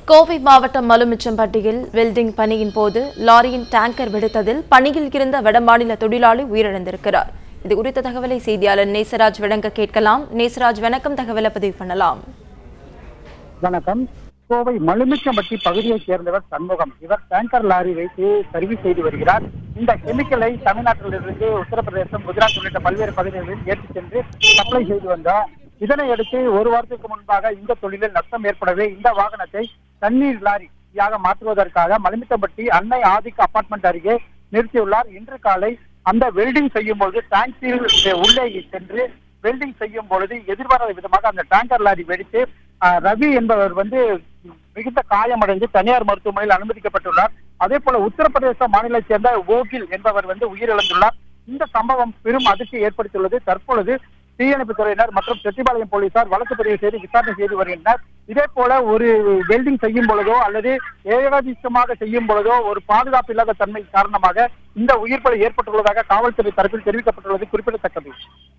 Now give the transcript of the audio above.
கோவை மாவட்டம் மலுமிச்சம்பட்டியில் வெல்டிங் பணியின் போது லாரியின் டேங்கர் வெடித்ததில் பணியில் இருந்த வடமாநில தொழிலாளி உயிரிழந்திருக்கிறார் இது குறித்த தகவலை செய்தியாளர் நேசராஜ் வழங்க கேட்கலாம் நேசராஜ் வணக்கம் தகவலை பதிவு பண்ணலாம் வணக்கம் கோவை மலுமிச்சம்பட்டி பகுதியைச் சேர்ந்தவர் சண்முகம் இவர் டேங்கர் லாரி வைத்து சர்வீஸ் செய்து வருகிறார் இந்த கெமிக்கலை தமிழ்நாட்டிலிருந்து உத்தரப்பிரதேசம் குஜராத் உள்ளிட்ட பல்வேறு பகுதிகளில் ஏற்றிச் சென்று சப்ளை செய்து வந்தார் இதனை அடுத்து ஒரு வாரத்துக்கு முன்பாக இந்த தொழிலில் நஷ்டம் ஏற்படவே இந்த வாகனத்தை தண்ணீர் லாரியாக மாற்றுவதற்காக மலுமிச்சம்பட்டி அன்னை ஆதிக்க அபார்ட்மெண்ட் அருகே நிறுத்தியுள்ளார் இன்று காலை அந்த வெல்டிங் செய்யும் பொழுது டேங்கில் உள்ளே சென்று வெல்டிங் செய்யும் பொழுது எதிர்பாராத விதமாக அந்த டேங்கர் லாரி வெடித்து ஆஹ், ரவி என்பவர் வந்து மிகுந்த காயமடைந்து தனியார் மருத்துவமனையில் அனுமதிக்கப்பட்டுள்ளார் அதே போல உத்தரப்பிரதேச மாநிலத்தைச் சேர்ந்த ஓகில் என்பவர் வந்து உயிரிழந்துள்ளார் இந்த சம்பவம் பெரும் அதிர்ச்சியை ஏற்படுத்தியுள்ளது தற்பொழுது தீயணைப்புத் துறையினர் மற்றும் செட்டிபாளையம் போலீசார் வழக்கு பதிவு செய்து விசாரணை செய்து வருகின்றனர் இதே போல ஒரு வெல்டிங் செய்யும் பொழுதோ அல்லது ஏகாதிசமாக செய்யும் பொழுதோ ஒரு பாதுகாப்பு இல்லாத தன்மை காரணமாக இந்த உயிர் பலி ஏற்பட்டுள்ளதாக காவல்துறை தரப்பில் தெரிவிக்கப்பட்டுள்ளது குறிப்பிடத்தக்கது